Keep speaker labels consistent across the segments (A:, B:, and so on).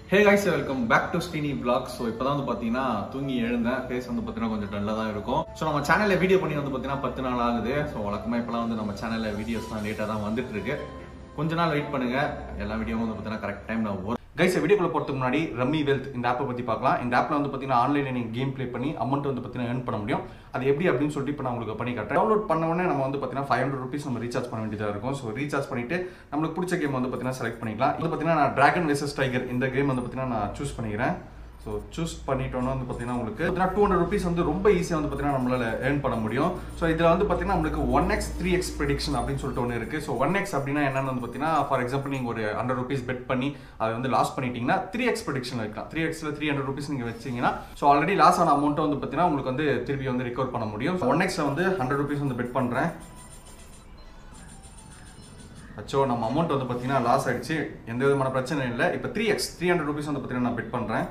A: hey guys welcome back to Steeni blog so இப்போதான் வந்து பார்த்தீங்கன்னா தூங்கி எழுந்தேன் ஃபேஸ் வந்து பார்த்தீங்கன்னா கொஞ்சம் டல்லாக தான் இருக்கும் ஸோ நம்ம சேனலில் வீடியோ பண்ணி வந்து பார்த்தீங்கன்னா பத்து நாள் ஆகுது ஸோ வழக்கமாக இப்போலாம் வந்து நம்ம சேனலில் வீடியோஸ்லாம் லேட்டாக தான் வந்துட்டு இருக்கு கொஞ்ச நாள் வெயிட் பண்ணுங்க எல்லா வீடியோவும் வந்து பார்த்தீங்கன்னா கரெக்ட் டைம்ல வரும் கைஸ் வீடியோக்குள்ள போகிறதுக்கு முன்னாடி ரம்மி வெல்த் இந்த ஆப்பை பற்றி பார்க்கலாம் இந்த ஆப்பில் வந்து பார்த்தீங்கன்னா ஆன்லைனில் நீங்கள் கேம் ப்ளே பண்ணி அமௌண்ட் வந்து பார்த்தீங்கன்னா earn பண்ண முடியும் அது எப்படி அப்படின்னு சொல்லிட்டு இப்போ நான் உங்களுக்கு பண்ணி காட்டுறேன் டவுன்லோட் பண்ண உடனே நம்ம வந்து பார்த்தீங்கன்னா ஃபைவ் ஹண்ட்ரட் ருபீஸ் நம்ம ரீசார்ஜ் பண்ண வேண்டியதாக இருக்கும் ஸோ ரீசார்ஜ் பண்ணிட்டு நம்மளுக்கு பிடிச்ச கேம் வந்து பார்த்தீங்கன்னா செலக்ட் பண்ணிக்கலாம் இது பார்த்தீங்கன்னா நான் டிராகன் வெசஸ் டைகர் இந்த கேம் வந்து பார்த்தீங்கன்னா நான் சூஸ் பண்ணிக்கிறேன் ஸோ சூஸ் பண்ணிட்டோன்னா வந்து பார்த்தீங்கன்னா உங்களுக்கு பார்த்தீங்கன்னா டூ ஹண்ட்ரட் ருபீஸ் வந்து ரொம்ப ஈஸியாக வந்து பார்த்தீங்கன்னா நம்மளால ஏர்ன் பண்ண முடியும் ஸோ இதில் வந்து பார்த்தீங்கன்னா நம்மளுக்கு one X three X prediction அப்படின்னு சொல்லிட்டு ஒன்று இருக்குது ஸோ ஒன் எக்ஸ் அப்படின்னா என்னன்னு வந்து பார்த்தீங்கன்னா ஃபார் எக்ஸாம்பிள் நீங்கள் ஒரு ஹண்ட்ரட் ருபீஸ் பெட் பண்ணி அதை வந்து லாஸ் பண்ணிட்டீங்கன்னா த்ரீ எக்ஸ் ப்ரெடிக்ஷன் வைக்கலாம் த்ரீ எக்ஸில் த்ரீ ஹண்ட்ரட் ருபீஸ் நீங்கள் வச்சிங்கன்னா ஸோ ஆல்ரெடி லாஸ் ஆன அமௌண்ட்டை வந்து பார்த்தீங்கன்னா உங்களுக்கு வந்து திருப்பி வந்து ரிகவர் பண்ண முடியும் ஒன் எக்ஸில் வந்து ஹண்ட்ரட் ருபீஸ் வந்து பெட் பண்ணுறேன் அச்சோ நம்ம அமௌண்ட் வந்து பார்த்தீங்கன்னா லாஸ் ஆயிடுச்சு எந்த விதமான பிரச்சனை இல்லை இப்போ three X three hundred rupees வந்து பார்த்தீங்கன்னா நான் பெட் பண்ணுறேன்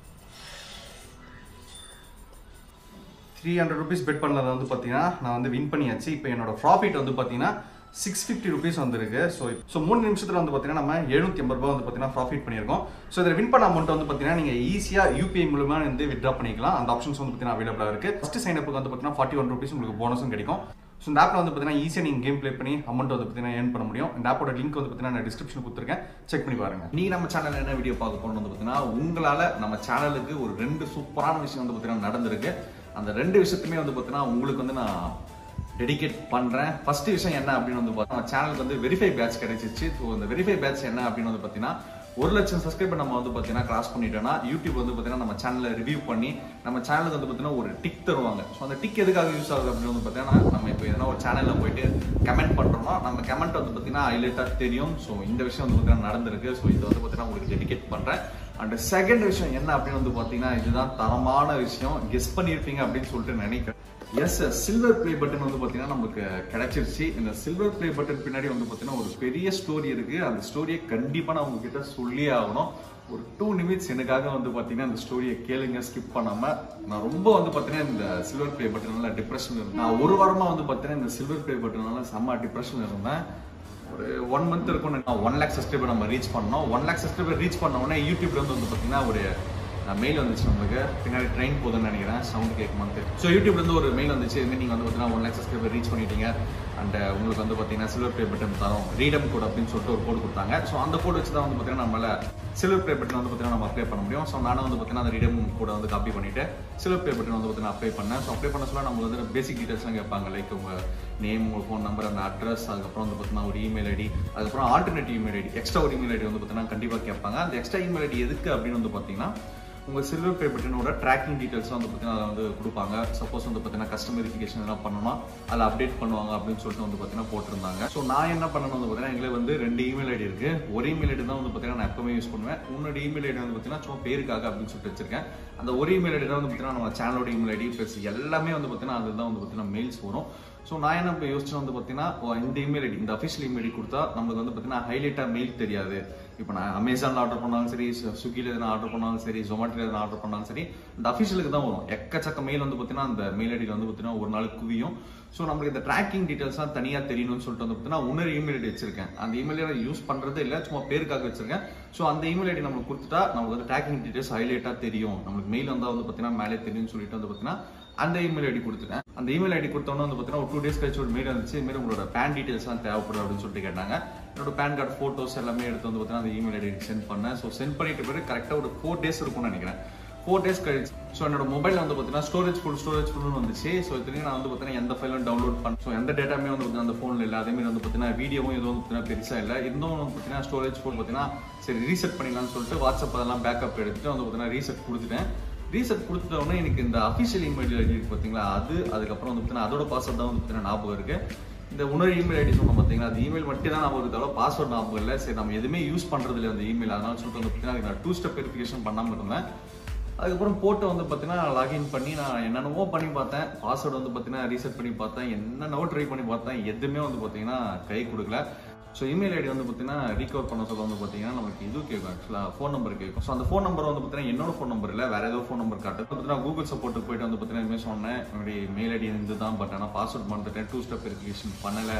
A: த்ரீ ஹண்ட்ரட் ருபீஸ் பெட் பண்ணதை வந்து பார்த்தீங்கன்னா நான் வந்து வின் பண்ணியாச்சு இப்போ என்னோட ப்ராஃபிட் வந்து பார்த்தீங்கன்னா சிக்ஸ் ஃபிஃப்டி ருபீஸ் வந்துருக்கு ஸோ ஸோ மூணு நிமிஷத்தில் வந்து பார்த்தீங்கன்னா நம்ம எழுநூத்தி ஐம்பது ரூபாய் வந்து பார்த்தீங்கன்னா ப்ராஃபிட் பண்ணியிருக்கோம் ஸோ இதில் வின் பண்ண அமௌண்ட் வந்து பார்த்தீங்கன்னா நீங்கள் ஈஸியாக யூபிஐ மூலமா வந்து வித்ட்ரா பண்ணிக்கலாம் அந்த ஆப்ஷன்ஸ் வந்து பார்த்தீங்கன்னா அவைலபிளாக இருக்குது ஃபஸ்ட் சைன் அப்புக்கு வந்து பார்த்தீங்கன்னா ஃபார்ட்டி ஒன் ருபீஸ் உங்களுக்கு போனஸும் கிடைக்கும் ஸோ இந்த ஆப்பில் வந்து பார்த்தீங்கன்னா ஈஸியாக நீங்கள் கேம் ப்ளே பண்ணி அமௌண்ட் வந்து பார்த்தீங்கன்னா ஏர்ன் பண்ண முடியும் இந்த ஆப்போட லிங்க் வந்து பார்த்தீங்கன்னா நான் டிஸ்கிரிப்ஷன் கொடுத்துருக்கேன் செக் பண்ணி பாருங்க நீ நம்ம சேனல் என்ன வீடியோ பார்க்க போகணும் வந்து பார்த்தீங்கன்னா உங்களால் நம்ம சேனலுக்கு ஒரு ரெண்டு சூப்பரான விஷயம் வந்து பார்த்தீங்கன்னா நடந்திருக்கு அந்த ரெண்டு விஷயத்துமே வந்து பார்த்தீங்கன்னா உங்களுக்கு வந்து நான் டெடிகேட் பண்றேன் ஃபர்ஸ்ட் விஷயம் என்ன அப்படின்னு வந்து பார்த்தா சேனலுக்கு வந்து வெரிஃபை பேட்ச் கிடைச்சிச்சு ஸோ இந்த வெரிஃபை பேட்ச் என்ன அப்படின்னு வந்து பார்த்தீங்கன்னா ஒரு லட்சம் சப்ஸ்கிரைபர் நம்ம வந்து பார்த்தீங்கன்னா கிராஸ் பண்ணிட்டோம்னா யூடியூப் வந்து பார்த்தீங்கன்னா நம்ம சேனலை ரிவ்யூ பண்ணி நம்ம சேனலுக்கு வந்து பார்த்தீங்கன்னா ஒரு டிக் தருவாங்க ஸோ அந்த டிக் எதுக்காக யூஸ் ஆகுது அப்படின்னு வந்து பார்த்தீங்கன்னா நம்ம இப்போ எதனா ஒரு சேனலில் போயிட்டு கமெண்ட் பண்ணுறோம்னா நம்ம கமெண்ட் வந்து பார்த்தீங்கன்னா ஹைலைட்டாக தெரியும் ஸோ இந்த விஷயம் வந்து பார்த்தீங்கன்னா நடந்திருக்கு ஸோ இது வந்து பார்த்தீங்கன்னா உங்களுக்கு டெடிகேட் பண்ணுறேன் அண்ட் செகண்ட் விஷயம் என்ன அப்படின்னு வந்து பார்த்தீங்கன்னா இதுதான் தரமான விஷயம் கெஸ் பண்ணியிருப்பீங்க அப்படின்னு சொல்லிட்டு நினைக்கிறேன் எஸ் சில்வர் ப்ளே பட்டன் வந்து பார்த்தீங்கன்னா நமக்கு கிடைச்சிருச்சு இந்த சில்வர் ப்ளே பட்டன் பின்னாடி வந்து பார்த்தீங்கன்னா ஒரு பெரிய ஸ்டோரி இருக்கு அந்த ஸ்டோரியை கண்டிப்பாக நான் உங்ககிட்ட சொல்லியே ஆகணும் ஒரு டூ நிமிட்ஸ் எனக்காக வந்து பார்த்தீங்கன்னா இந்த ஸ்டோரியை கேளுங்க ஸ்கிப் பண்ணாம நான் ரொம்ப வந்து பார்த்தீங்கன்னா இந்த சில்வர் ப்ளே பட்டனால டிப்ரெஷன் இருந்தேன் நான் ஒரு வாரமா வந்து பார்த்தீங்கன்னா இந்த சில்வர் ப்ளே பட்டனால செம்ம டிப்ரெஷன் இருந்தேன் ஒரு ஒன் மந்த் இருக்கும் ஒன் லேக் சப்ஸ்கிரைபர் நம்ம ரீச் பண்ணோம் ஒன் லேக் சப்ஸ்கிரைபர் ரீச் பண்ண உடனே யூடியூப்ல இருந்து வந்து பார்த்தீங்கன்னா ஒரு மெயில் வந்துச்சு நம்மளுக்கு பின்னாடி ட்ரெயின் போகுதுன்னு நினைக்கிறேன் சவுண்ட் கேட்குமான்னு ஸோ யூடியூப்ல இருந்து ஒரு மெயில் வந்துச்சு இதுமாதிரி நீங்கள் வந்து பார்த்தீங்கன்னா ஒன் லேக் சப்ஸ்கிரைபர் ரீச் பண்ணிட்டீங்க அண்ட் உங்களுக்கு வந்து பார்த்தீங்கன்னா சில்வர் ப்ளே பட்டன் தரோம் ரீடம் கோட் அப்படின்னு சொல்லிட்டு ஒரு கோட் கொடுத்தாங்க ஸோ அந்த கோட் வச்சு தான் வந்து பார்த்தீங்கன்னா நம்மளால சில்வர் ப்ளே பட்டன் வந்து பார்த்தீங்கன்னா நம்ம அப்ளை பண்ண முடியும் ஸோ நானும் வந்து பார்த்தீங்கன்னா அந்த ரீடம் கூட வந்து காப்பி பண்ணிட்டு சில்வர் ப்ளே பட்டன் வந்து பார்த்தீங்கன்னா அப்ளை பண்ணேன் ஸோ அப்ளை பண்ண சொல்ல நம்ம வந்து பேசிக் டீட்டெயில்ஸ்லாம் கேட்பாங்க லைக் உங்கள் நேம் உங்கள் ஃபோன் நம்பர் அந்த அட்ரஸ் அதுக்கப்புறம் வந்து பார்த்தீங்கன்னா ஒரு இமெயில் ஐடி அதுக்கப்புறம் ஆல்டர்னேட்டிவ் இமெயில் ஐடி எக்ஸ்ட்ரா ஒரு இமெயில் ஐடி வந்து பார்த்தீங்கன்னா கண்டிப்பாக கேட்பாங்க அந்த எக்ஸ்ட்ரா இமெயில் ஐடி எதுக்கு அப்படின்னு வந்து பார்த்தீங்கன்னா உங்கள் சில்வர் பே பட்டனோட ட்ராக்கிங் டீட்டெயில்ஸ் வந்து பார்த்தீங்கன்னா அதை வந்து கொடுப்பாங்க சப்போஸ் வந்து பார்த்தீங்கன்னா கஸ்டமரிஃபிகேஷன் எதனா பண்ணணும்னா அதில் அப்டேட் பண்ணுவாங்க அப்படின்னு சொல்லிட்டு வந்து பார்த்தீங்கன்னா போட்டிருந்தாங்க ஸோ நான் என்ன பண்ணணும் வந்து பார்த்தீங்கன்னா எங்களே வந்து ரெண்டு இமெயில் ஐடி இருக்கு ஒரு இமெயில் ஐடி தான் வந்து பார்த்தீங்கன்னா நான் எப்பவுமே யூஸ் பண்ணுவேன் உன்னோட இமெயில் ஐடி வந்து பார்த்தீங்கன்னா சும்மா பேருக்காக அப்படின்னு சொல்லிட்டு வச்சிருக்கேன் அந்த ஒரு இமெயில் ஐடி தான் வந்து பார்த்தீங்கன்னா நம்ம சேனலோட இமெயில் ஐடி ப்ளஸ் எல்லாமே வந்து பார்த்தீங்கன்னா அதுதான் வந்து பார்த்தீங்கன்னா மெயில்ஸ் வரும் ஸோ நான் என்ன இப்போ யோசிச்சு வந்து பார்த்தீங்கன்னா ஓ, இந்த இமெயில் ஐடி இந்த அஃபிஷியல் இமெயில் ஐடி கொடுத்தா நம்மளுக்கு வந்து பார்த்தீங்கன்னா ஹைலைட்டாக மெயில் தெரியாது இப்போ நான் அமேசானில் ஆர்டர் பண்ணாலும் சரி ஸ்விக்கியில் எதனா ஆர்டர் பண்ணாலும் சரி ஜொமேட்டோவில் எதனா ஆர்டர் பண்ணாலும் சரி இந்த அஃபிஷியலுக்கு தான் வரும் எக்கச்சக்க மெயில் வந்து பார்த்தீங்கன்னா அந்த மெயில் ஐடியில் வந்து பார்த்தீங்கன்னா ஒரு நாள் குவியும் ஸோ நம்மளுக்கு இந்த ட்ராக்கிங் டீட்டெயில்ஸ்லாம் தனியாக தெரியணும்னு சொல்லிட்டு வந்து பார்த்தீங்கன்னா இன்னொரு இமெயில் ஐடி வச்சிருக்கேன் அந்த இமெயில் ஐடி யூஸ் பண்ணுறதே இல்லை சும்மா பேருக்காக வச்சிருக்கேன் ஸோ அந்த இமெயில் ஐடி நம்மளுக்கு கொடுத்துட்டா நமக்கு வந்து ட்ராக்கிங் டீட்டெயில்ஸ் ஹைலைட்டாக தெரியும் நம்மளுக்கு மெயில் வந்தால் வந்து பார்த்தீங்கன்னா மேலே தெரியும்னு சொல்லிட்டு வந்து பார்த்தீங்கன்னா அந்த இமெயில் ஐடி கொடுத்துட்டேன் அந்த இமெயில் ஐடி கொடுத்தோன்னே வந்து பார்த்தீங்கன்னா ஒரு டூ டேஸ் கழிச்சு ஒரு மெயில் வந்துச்சு இதுமாரி உங்களோட பேன் டீட்டெயில்ஸ்லாம் தேவைப்படும் அப்படின்னு சொல்லிட்டு கேட்டாங்க என்னோட பேன் கார்டு ஃபோட்டோஸ் எல்லாமே எடுத்து வந்து பார்த்தீங்கன்னா அந்த இமெயில் ஐடி சென்ட் பண்ணேன் ஸோ சென்ட் பண்ணிட்டு பிறகு கரெக்டாக ஒரு ஃபோர் டேஸ் இருக்கும்னு நினைக்கிறேன் ஃபோர் டேஸ் கழிச்சு ஸோ என்னோட மொபைல் வந்து பார்த்தீங்கன்னா ஸ்டோரேஜ் ஃபுல் ஸ்டோரேஜ் ஃபுல்னு வந்துச்சு ஸோ இதுலேயும் நான் வந்து பார்த்தீங்கன்னா எந்த ஃபைலும் டவுன்லோட் பண்ண ஸோ எந்த டேட்டாமே வந்து பார்த்தீங்கன்னா அந்த ஃபோனில் இல்லை அதேமாதிரி வந்து பார்த்தீங்கன்னா வீடியோவும் எதுவும் வந்து பார்த்தீங்கன்னா பெருசாக இல்லை இருந்தும் வந்து பார்த்தீங்கன்னா ஸ்டோரேஜ் ஃபுல் பார்த்தீங்கன்னா சரி ரீசெட் பண்ணிக்கலாம்னு சொல்லிட்டு வாட்ஸ்அப் அதெல்லாம் பேக்கப் எடுத்துட்டு வந்து பார்த்தீங்கன்னா ரீசெட் கொடுத்துட்டேன் ரீசெட் கொடுத்துட்ட உடனே எனக்கு இந்த அஃபிஷியல் இமெயில் ஐடி இருக்கு பார்த்தீங்களா அது அதுக்கப்புறம் வந்து பார்த்தீங்கன்னா அதோட பாஸ்வேர்ட் தான் வந்து பார்த்தீங்கன்னா ஞாபகம் இருக்கு இந்த உணர் இமெயில் ஐடி சொன்னோம் பார்த்தீங்களா அந்த இமெயில் மட்டும் தான் ஞாபகம் இருந்தாலும் பாஸ்வேர்ட் ஞாபகம் இல்லை சரி நம்ம எதுவுமே யூஸ் பண்றது இல்லை அந்த இமெயில் அதனால சொல்லிட்டு வந்து பார்த்தீங்கன்னா அதுக்கு நான் டூ ஸ்டெப் வெரிஃபிகேஷன் பண்ணாமல் இருந்தேன் அதுக்கப்புறம் போட்டு வந்து பார்த்தீங்கன்னா லாகின் பண்ணி நான் என்னென்னவோ பண்ணி பார்த்தேன் பாஸ்வேர்டு வந்து பார்த்தீங்கன்னா ரீசெட் பண்ணி பார்த்தேன் என்னென்னவோ ட்ரை பண்ணி பார்த்தேன் எதுவுமே வந்து பார்த்தீங்கன்னா கை கொடுக்கல ஸோ இமெயில் ஐடி வந்து பார்த்தீங்கன்னா ரீகவர் பண்ண சொல்ல வந்து பார்த்தீங்கன்னா நமக்கு இது கேட்கும் ஆக்சுவலாக ஃபோன் நம்பர் கேட்கும் ஸோ அந்த ஃபோன் நம்பர் வந்து பார்த்தீங்கன்னா என்னோட ஃபோன் நம்பர் இல்லை வேற ஏதோ ஃபோன் நம்பர் காட்டு பார்த்தீங்கன்னா கூகுள் சப்போர்ட்டுக்கு போயிட்டு வந்து பார்த்தீங்கன்னா இதுமாதிரி சொன்னேன் என்னுடைய மெயில் ஐடி இருந்து தான் பட் ஆனால் பாஸ்வேர்ட் பண்ணிட்டேன் டூ ஸ்டெப் வெரிஃபிகேஷன் பண்ணலை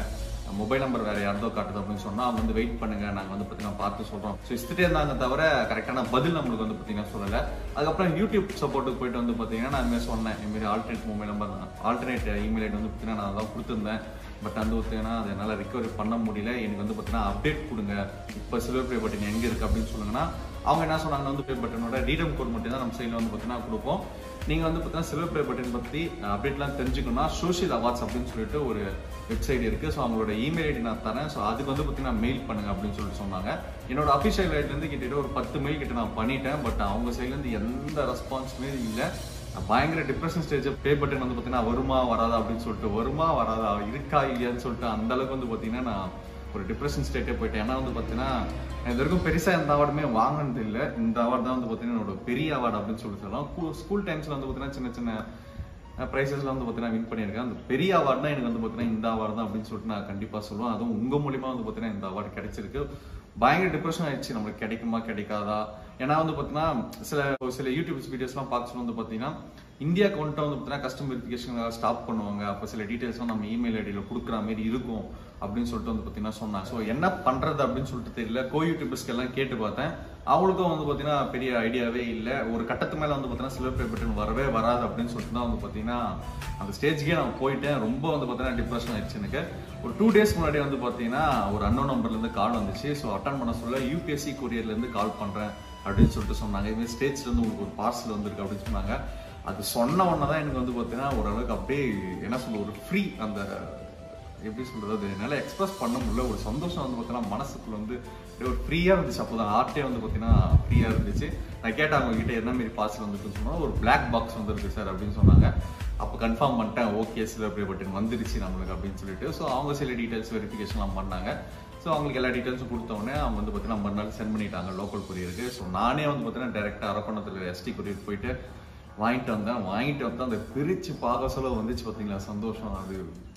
B: மொபைல் நம்பர் வேற யாரதோ காட்டுது அப்படின்னு சொன்னா அவங்க வந்து வெயிட் பண்ணுங்க நாங்க வந்து பாத்தீங்கன்னா பார்த்து சொல்றோம் ஸோ இஸ்திட்டே இருந்தாங்க தவிர கரெக்டான பதில் நம்மளுக்கு வந்து பாத்தீங்கன்னா சொல்லல அதுக்கப்புறம் யூடியூப் சப்போர்ட்டுக்கு போயிட்டு வந்து பாத்தீங்கன்னா நான் இதுமாதிரி சொன்னேன் இதுமாரி alternate mobile number alternate email ID வந்து பாத்தீங்கன்னா நான் அதான் கொடுத்துருந்தேன் பட் வந்து பார்த்தீங்கன்னா அதை என்னால் ரிகவரி பண்ண முடியல எனக்கு வந்து பார்த்தீங்கன்னா அப்டேட் கொடுங்க இப்போ சில்வர் ப்ளே பட்டன் எங்கே இருக்குது அப்படின்னு சொல்லுங்கன்னா அவங்க என்ன சொன்னாங்கன்னா வந்து ப்ளே பட்டனோட ரீடம் கோட் மட்டும் தான் நம்ம சைடில் வந்து பார்த்தீங்கன்னா கொடுப்போம் நீங்கள் வந்து பார்த்தீங்கன்னா சில்வர் ப்ளே பட்டன் பற்றி அப்டேட்லாம் தெரிஞ்சுக்கணும்னா சோஷியல் அவார்ட்ஸ் அப்படின்னு சொல்லிட்டு ஒரு வெப்சைட் இருக்குது ஸோ அவங்களோட இமெயில் ஐடி நான் தரேன் ஸோ அதுக்கு வந்து பார்த்தீங்கன்னா மெயில் பண்ணுங்க அப்படின்னு சொல்லிட்டு சொன்னாங்க என்னோட அஃபிஷியல் ஐட்லேருந்து கிட்டத்தட்ட ஒரு பத்து மெயில் கிட்ட நான் பண்ணிட்டேன் பட் அவங்க சைட்லேருந்து எந்த ரெஸ்பான்ஸுமே இல்லை நான் பயங்கர டிப்ரெஷன் ஸ்டேஜ் பே பட்டன் வந்து பார்த்தீங்கன்னா வருமா வராதா அப்படின்னு சொல்லிட்டு வருமா வராதா இருக்கா இல்லையான்னு சொல்லிட்டு அந்த அளவுக்கு வந்து பார்த்தீங்கன்னா நான் ஒரு டிப்ரெஷன் ஸ்டேட்டே போயிட்டேன் ஏன்னா வந்து பார்த்தீங்கன்னா நான் இது வரைக்கும் பெருசாக எந்த அவார்டுமே வாங்கினது இல்லை இந்த அவார்டு தான் வந்து பார்த்தீங்கன்னா என்னோட பெரிய அவார்டு அப்படின்னு சொல்லி சொல்லலாம் ஸ்கூல் டைம்ஸில் வந்து பார்த்தீங்கன்னா சின்ன சின்ன ப்ரைஸஸ்லாம் வந்து பார்த்தீங்கன்னா வின் பண்ணியிருக்கேன் அந்த பெரிய அவார்ட்னா எனக்கு வந்து பார்த்தீங்கன்னா இந்த அவார்டு தான் அப்படின்னு சொல்லிட்டு நான் கண்டிப்பாக சொல்லுவேன் அதுவும் உங்கள் மூலியமா வந்து பார்த்தீங்கன்னா இந்த அவார்டு கிடைச்சிருக்கு பயங்கர டிப்ரெஷன் ஆயிடுச்சு நம்மளுக்கு கிடைக்குமா கிடைக்காதா ஏன்னா வந்து பார்த்தீங்கன்னா சில சில யூடியூப் வீடியோஸ்லாம் பார்க்க வந்து பார்த்தீங்கன்னா இந்தியா வந்துட்டு வந்து பார்த்தீங்கன்னா கஸ்டம் வெரிஃபிகேஷன் ஸ்டாப் பண்ணுவாங்க அப்போ சில டீட்டெயில்ஸ்லாம் நம்ம இமெயில் ஐடியில் கொடுக்குற மாதிரி இருக்கும் அப்படின்னு சொல்லிட்டு வந்து பார்த்தீங்கன்னா சொன்னாங்க ஸோ என்ன பண்ணுறது அப்படின்னு சொல்லிட்டு தெரியல கோ யூடியூபர்ஸ்க்கு எல்லாம் கேட்டு பார்த்தேன் அவங்களுக்கும் வந்து பார்த்தீங்கன்னா பெரிய ஐடியாவே இல்லை ஒரு கட்டத்து மேலே வந்து பார்த்தீங்கன்னா சில்வர் ப்ளே பட்டன் வரவே வராது அப்படின்னு சொல்லிட்டு தான் வந்து பார்த்தீங்கன்னா அந்த ஸ்டேஜ்க்கே நான் போயிட்டேன் ரொம்ப வந்து பார்த்தீங்கன்னா டிப்ரெஷன் ஆயிடுச்சு எனக்கு ஒரு டூ டேஸ் முன்னாடி வந்து பார்த்தீங்கன்னா ஒரு அன்னோ நம்பர்லேருந்து கால் வந்துச்சு ஸோ அட்டன் பண்ண சொல்ல யூபிஎஸ்சி கொரியர்லேருந்து கால் பண்ணுறேன் அப்படின்னு சொல்லிட்டு சொன்னாங்க இதுமாதிரி ஸ்டேட்ஸ்லேருந்து உங்களுக்கு ஒரு பார்சல் வந்திருக்கு அப்படின்னு சொன்னாங்க அது சொன்ன உடனே தான் எனக்கு வந்து பார்த்தீங்கன்னா ஓரளவுக்கு அப்படியே என்ன சொல்ல ஒரு ஃப்ரீ அந்த எப்படி சொல்றது அது என்னால் எக்ஸ்பிரஸ் பண்ண முடியல ஒரு சந்தோஷம் வந்து பார்த்தீங்கன்னா மனசுக்குள்ள வந்து அப்படியே ஒரு ஃப்ரீயாக இருந்துச்சு அப்போ தான் ஆர்ட்டே வந்து பார்த்தீங்கன்னா ஃப்ரீயாக இருந்துச்சு நான் கேட்டேன் அவங்க கிட்ட என்ன மாரி பார்சல் வந்துருக்குன்னு சொன்னா ஒரு பிளாக் பாக்ஸ் வந்துருக்கு சார் அப்படின்னு சொன்னாங்க அப்போ கன்ஃபார்ம் பண்ணிட்டேன் ஓகே சிலர் ப்ளே பட்டன் வந்துருச்சு நம்மளுக்கு அப்படின்னு சொல்லிட்டு ஸோ அவங்க சில டீட்டெயில்ஸ் வெரிஃபிகேஷன்லாம் பண்ணாங்க ஸோ அவங்களுக்கு எல்லா டீட்டெயில்ஸும் கொடுத்தோடனே அவங்க வந்து பார்த்தீங்கன்னா மறுநாள் சென்ட் பண்ணிட்டாங்க லோக்கல் கொரியருக்கு ஸோ நானே வந்து பார்த்தீங்கன்னா டேரெக்டாக அரக்கோணத்தில் எஸ்டி கொரியர் போயிட்டு வாங்கிட்டு வந்தேன் வாங்கிட்டு வந்து அந்த பிரித்து பார்க்க சொல்ல வந்துச்சு பார்த்தீங்களா சந்தோஷம் அது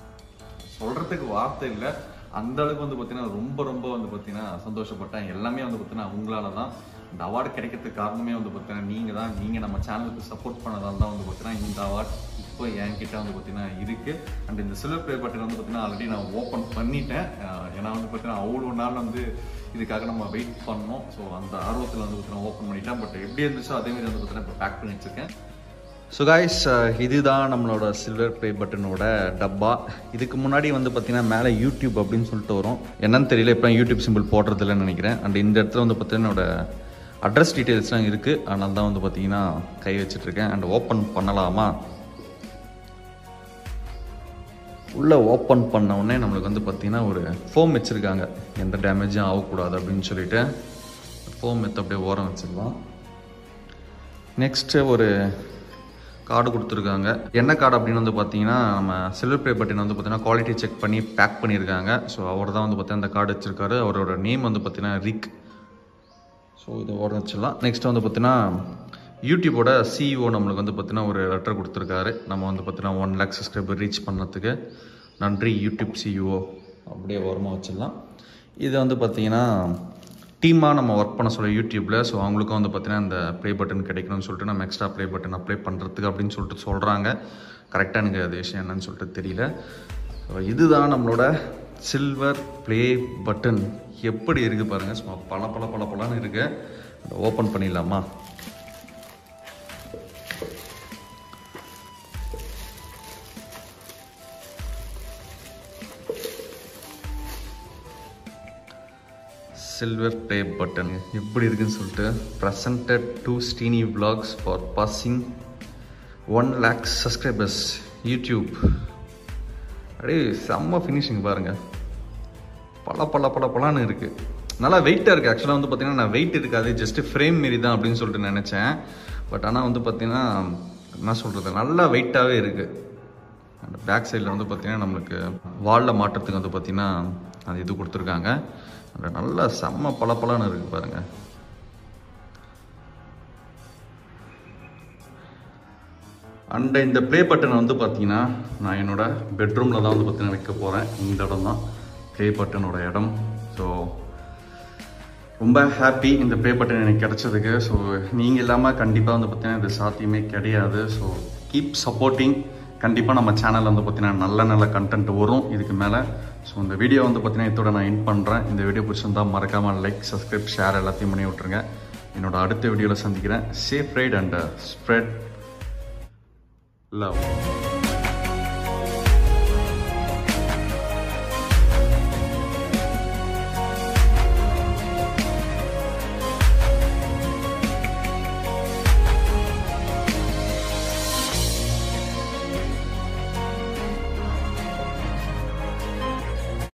B: சொல்றதுக்கு வார்த்தை இல்லை அந்த அளவுக்கு வந்து பார்த்தீங்கன்னா ரொம்ப ரொம்ப வந்து பார்த்தீங்கன்னா சந்தோஷப்பட்டேன் எல்லாமே வந்து பார்த்தீங்கன்னா உங்களால தான் இந்த அவார்டு கிடைக்கிறதுக்கு காரணமே வந்து பார்த்தீங்கன்னா நீங்கள் தான் நீங்கள் நம்ம சேனலுக்கு சப்போர்ட் பண்ணதால தான் வந்து பார்த்தீங்கன்னா இந்த அவார்ட் இப்போ என்கிட்ட வந்து பார்த்தீங்கன்னா இருக்கு அண்ட் இந்த சில்வர் ப்ளே பட்டன் வந்து பார்த்தீங்கன்னா ஆல்ரெடி நான் ஓப்பன் பண்ணிட்டேன் அஹ் ஏன்னா வந்து பார்த்தீங்கன்னா அவ்வளோ நாள் வந்து இதுக்காக நம்ம வெயிட் பண்ணோம் ஸோ அந்த ஆர்வத்தில் வந்து பார்த்தீங்கன்னா ஓப்பன் பண்ணிட்டேன் பட் எப்படி இருந்துச்சோ அதே மாதிரி வந்து பார்த்தீங்கன்னா இப்போ பேக் பண்ணி வச்சிருக்கேன்
A: ஸோ காய்ஸ் இதுதான் நம்மளோட சில்வர் ப்ளே பட்டனோட டப்பா இதுக்கு முன்னாடி வந்து பார்த்தீங்கன்னா மேலே யூடியூப் அப்படின்னு சொல்லிட்டு வரும் என்னன்னு தெரியல இப்போ யூடியூப் சிம்பிள் போடுறதில்லன்னு நினைக்கிறேன் அண்ட் இந்த இடத்துல வந்து பார்த்தீங்கன்னா என்னோட அட்ரஸ் டீட்டெயில்ஸ்லாம் இருக்குது அதனால தான் வந்து பார்த்தீங்கன்னா கை வச்சிட்ருக்கேன் அண்ட் ஓப்பன் பண்ணலாமா உள்ளே ஓப்பன் பண்ண உடனே நம்மளுக்கு வந்து பார்த்தீங்கன்னா ஒரு ஃபோம் வச்சுருக்காங்க எந்த டேமேஜும் ஆகக்கூடாது அப்படின்னு சொல்லிட்டு ஃபோம் எடுத்து அப்படியே ஓரம் வச்சிடலாம் நெக்ஸ்ட்டு ஒரு கார்டு கொடுத்துருக்காங்க என்ன கார்டு அப்படின்னு வந்து பார்த்தீங்கன்னா நம்ம சில்வர் ப்ளே பட்டன் வந்து பார்த்தீங்கன்னா குவாலிட்டி செக் பண்ணி பேக் பண்ணியிருக்காங்க ஸோ அவர் தான் வந்து பார்த்தீங்கன்னா அந்த கார்டு வச்சிருக்காரு அவரோட நேம் வந்து பார்த்தீங்கன்னா ரிக் ஸோ இதை ஓட வச்சிடலாம் நெக்ஸ்ட் வந்து பார்த்தீங்கன்னா யூடியூபோட சிஇஓ நம்மளுக்கு வந்து பார்த்தீங்கன்னா ஒரு லெட்டர் கொடுத்துருக்காரு நம்ம வந்து பார்த்தீங்கன்னா ஒன் லேக் சப்ஸ்கிரைபர் ரீச் பண்ணதுக்கு நன்றி யூடியூப் சிஇஓ அப்படியே ஓரமாக வச்சிடலாம் இது வந்து பார்த்தீங்கன்னா டீமாக நம்ம ஒர்க் பண்ண சொல்ல யூடியூப்பில் ஸோ அவங்களுக்கும் வந்து பார்த்தீங்கன்னா இந்த ப்ளே பட்டன் கிடைக்கணும்னு சொல்லிட்டு நம்ம எக்ஸ்ட்ரா ப்ளே பட்டன் அப்ளை பண்ணுறதுக்கு அப்படின்னு சொல்லிட்டு சொல்கிறாங்க கரெக்டாக எனக்கு அது விஷயம் என்னன்னு சொல்லிட்டு தெரியல ஸோ இதுதான் நம்மளோட சில்வர் ப்ளே பட்டன் எப்படி இருக்குது பாருங்கள் சும்மா பல பல பல பலன்னு இருக்குது அதை ஓப்பன் பண்ணிடலாமா சில்வர் ப்ளே பட்டன் எப்படி இருக்குன்னு சொல்லிட்டு presented to Steeni vlogs for passing one lakh subscribers YouTube அப்படியே செம்ம ஃபினிஷிங் பாருங்க பல பல பல பலான்னு இருக்கு நல்லா வெயிட்டாக இருக்குது ஆக்சுவலாக வந்து பார்த்தீங்கன்னா நான் வெயிட் இருக்காது ஜஸ்ட் ஃப்ரேம் மாரி தான் அப்படின்னு சொல்லிட்டு நினச்சேன் பட் ஆனால் வந்து பார்த்தீங்கன்னா என்ன சொல்கிறது நல்லா வெயிட்டாகவே இருக்குது அந்த பேக் சைடில் வந்து பார்த்தீங்கன்னா நம்மளுக்கு வாலில் மாட்டுறதுக்கு வந்து பார்த்தீங்கன்னா அது இது கொடுத்துருக்காங்க அந்த நல்லா செம்ம பளபளன்னு இருக்குது பாருங்கள் அண்ட் இந்த ப்ளே பட்டனை வந்து பார்த்தீங்கன்னா நான் என்னோட பெட்ரூமில் தான் வந்து பார்த்தீங்கன்னா வைக்க போகிறேன் இந்த இடம் தான் ப்ளே பட்டனோட இடம் ஸோ ரொம்ப ஹாப்பி இந்த ப்ளே பட்டன் எனக்கு கிடைச்சதுக்கு ஸோ நீங்கள் இல்லாமல் கண்டிப்பாக வந்து பார்த்தீங்கன்னா இது சாத்தியமே கிடையாது ஸோ கீப் சப்போர்ட்டிங் கண்டிப்பாக நம்ம சேனலில் வந்து பார்த்தீங்கன்னா நல்ல நல்ல கண்டென்ட் வரும் இதுக்கு மேலே ஸோ இந்த வீடியோ வந்து பார்த்தீங்கன்னா இதோட நான் எண்ட் பண்ணுறேன் இந்த வீடியோ பிடிச்சிருந்தா மறக்காமல் லைக் சப்ஸ்கிரைப் ஷேர் எல்லாத்தையும் பண்ணி விட்ருங்க என்னோட அடுத்த வீடியோவில் சந்திக்கிறேன் safe ride and spread love